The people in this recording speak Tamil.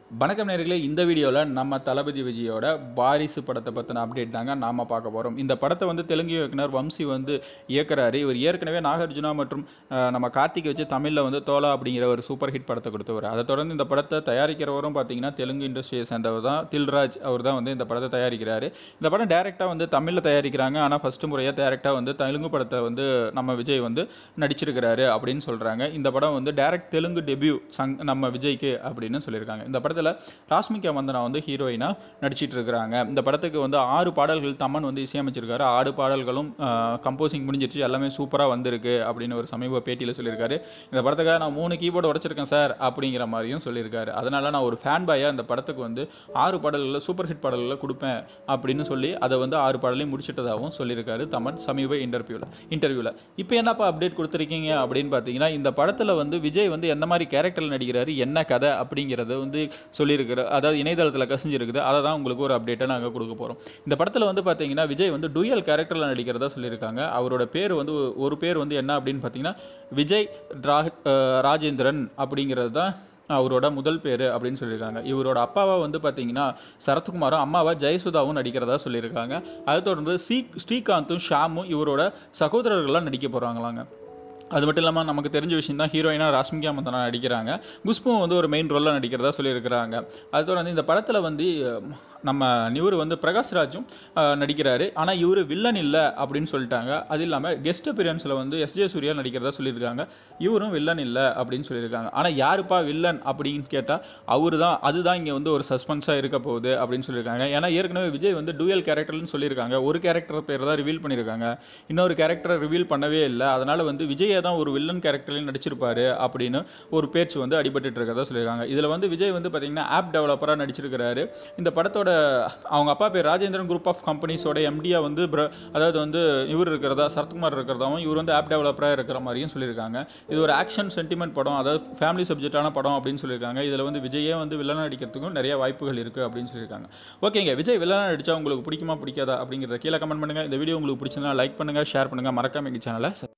வணக்கம் நேர்களே இந்த வீடியோவில் நம்ம தளபதி விஜயோட வாரிசு படத்தை பற்றின அப்டேட் தாங்க நாம பார்க்க போகிறோம் இந்த படத்தை வந்து தெலுங்கு இயக்குனர் வம்சி வந்து இயக்குறாரு இவர் ஏற்கனவே நாகார்ஜுனா மற்றும் அஹ், நம்ம கார்த்திகை வச்சு தமிழில் வந்து தோலா அப்படிங்கிற ஒரு சூப்பர் ஹிட் படத்தை கொடுத்தவர் அதை தொடர்ந்து இந்த படத்தை தயாரிக்கிறவரும் பார்த்தீங்கன்னா தெலுங்கு இண்டஸ்ட்ரியை சேர்ந்தவர் தான் தில்ராஜ் அவர் தான் வந்து இந்த படத்தை தயாரிக்கிறாரு இந்த படம் டேரெக்டாக வந்து தமிழில் தயாரிக்கிறாங்க ஆனால் ஃபஸ்ட்டு முறையாக டேரெக்டாக வந்து தெலுங்கு படத்தை வந்து நம்ம விஜய் வந்து நடிச்சிருக்கிறாரு அப்படின்னு சொல்கிறாங்க இந்த படம் வந்து டேரக்ட் தெலுங்கு டெபியூ சங் நம்ம விஜய்க்கு அப்படின்னு சொல்லியிருக்காங்க இந்த படத்தில் ராஷ்மிகா மந்தனா வந்து ஹீரோயினாக நடிச்சிட்டு இருக்கிறாங்க இந்த படத்துக்கு வந்து ஆறு பாடல்கள் தமன் வந்து இசையமைச்சிருக்காரு ஆறு பாடல்களும் கம்போசிங் முடிஞ்சிருச்சு எல்லாமே சூப்பராக வந்திருக்கு அப்படின்னு ஒரு சமீப பேட்டியில் சொல்லியிருக்காரு இந்த படத்துக்காக நான் மூணு கீபோர்டு உடைச்சிருக்கேன் சார் அப்படிங்கிற மாதிரியும் சொல்லியிருக்காரு அதனால நான் ஒரு ஃபேன் பாயாக இந்த படத்துக்கு வந்து ஆறு பாடல்களில் சூப்பர் ஹிட் பாடல்களில் கொடுப்பேன் அப்படின்னு சொல்லி அதை வந்து ஆறு பாடலையும் முடிச்சிட்டதாகவும் சொல்லியிருக்காரு தமன் சமீப இன்டர்வியூவில் இன்டர்வியூவில் இப்போ என்னப்பா அப்டேட் கொடுத்துருக்கீங்க அப்படின்னு பார்த்தீங்கன்னா இந்த படத்தில் வந்து விஜய் வந்து எந்த மாதிரி கேரக்டரில் நடிக்கிறாரு என்ன கதை அப்படிங்கிறத வந்து சொல்லியிருக்கிற அதாவது இணையதளத்தில் கசிஞ்சிருக்குது அதை தான் உங்களுக்கு ஒரு அப்டேட்டை நாங்கள் கொடுக்க போகிறோம் இந்த படத்தில் வந்து பார்த்தீங்கன்னா விஜய் வந்து டூயல் கேரக்டரில் நடிக்கிறதா சொல்லியிருக்காங்க அவரோட பேர் வந்து ஒரு பேர் வந்து என்ன அப்படின்னு பார்த்தீங்கன்னா விஜய் ரா அஹ் ராஜேந்திரன் அப்படிங்கிறது தான் அவரோட முதல் பேர் அப்படின்னு சொல்லியிருக்காங்க இவரோட அப்பாவை வந்து பார்த்தீங்கன்னா சரத்குமாரும் அம்மாவை ஜெயசுதாவும் நடிக்கிறதா சொல்லியிருக்காங்க அதை தொடர்ந்து ஸ்ரீ ஸ்ரீகாந்தும் ஷாமும் இவரோட சகோதரர்கள்லாம் நடிக்க போகிறாங்களாங்க அது மட்டும் இல்லாமல் நமக்கு தெரிஞ்ச விஷயம் தான் ஹீரோயினாக ராஷ்மிகா மந்தனா நடிக்கிறாங்க குஷ்புவும் வந்து ஒரு மெயின் ரோலில் நடிக்கிறதா சொல்லியிருக்கிறாங்க அது தொடர்ந்து இந்த படத்தில் வந்து அஹ், நம்ம இவர் வந்து பிரகாஷ்ராஜும் அஹ், நடிக்கிறாரு ஆனால் இவர் வில்லன் இல்லை அப்படின்னு சொல்லிட்டாங்க அது இல்லாமல் கெஸ்ட் அப்பியரன்ஸில் வந்து எஸ் ஜே சூர்யா நடிக்கிறதா சொல்லியிருக்காங்க இவரும் வில்லன் இல்லை அப்படின்னு சொல்லியிருக்காங்க ஆனால் யாருப்பா வில்லன் அப்படின்னு கேட்டால் அவரு தான் அதுதான் இங்கே வந்து ஒரு சஸ்பென்ஸாக இருக்க போகுது அப்படின்னு சொல்லியிருக்காங்க ஏன்னா ஏற்கனவே விஜய் வந்து டூயல் கேரக்டர்னு சொல்லியிருக்காங்க ஒரு கேரக்டர் பேர் தான் ரிவீல் பண்ணியிருக்காங்க இன்னொரு கேரக்டரை ரிவீல் பண்ணவே இல்லை அதனால வந்து விஜயை தான் ஒரு வில்லன் கேரக்டர்லையும் நடிச்சிருப்பாரு அப்படின்னு ஒரு பேச்சு வந்து அடிபட்டுட்டு இருக்கிறதா சொல்லியிருக்காங்க இதில் வந்து விஜய் வந்து பார்த்தீங்கன்னா ஆப் டெவலப்பராக நடிச்சிருக்கிறாரு இந்த படத்தோட அவங்க அப்பா பேர் ராஜேந்திரன் குரூப் ஆஃப் கம்பெனிஸோட எம்டியா வந்து bro- அதாவது வந்து இவர் இருக்கிறதா சரத்குமார் இருக்கிறதாவும் இவர் வந்து ஆப் டெவலப்பராக இருக்கிற மாதிரியும் சொல்லியிருக்காங்க இது ஒரு ஆக்ஷன் சென்டிமெண்ட் படம் அதாவது ஃபேமிலி சப்ஜெக்டான படம் அப்படின்னு சொல்லியிருக்காங்க இதில் வந்து விஜயே வந்து வில்லனா நடிக்கிறதுக்கும் நிறைய வாய்ப்புகள் இருக்குது அப்படின்னு சொல்லியிருக்காங்க ஓகேங்க விஜய் வில்லனா நடிச்சா உங்களுக்கு பிடிக்குமா பிடிக்காதா அப்படிங்கிறத கீழே கமெண்ட் பண்ணுங்க இந்த வீடியோ உங்களுக்கு பிடிச்சிருந்தா லைக் பண்ணுங்க ஷேர் பண்ணுங்க மறக்காம எங்கள் சேனலை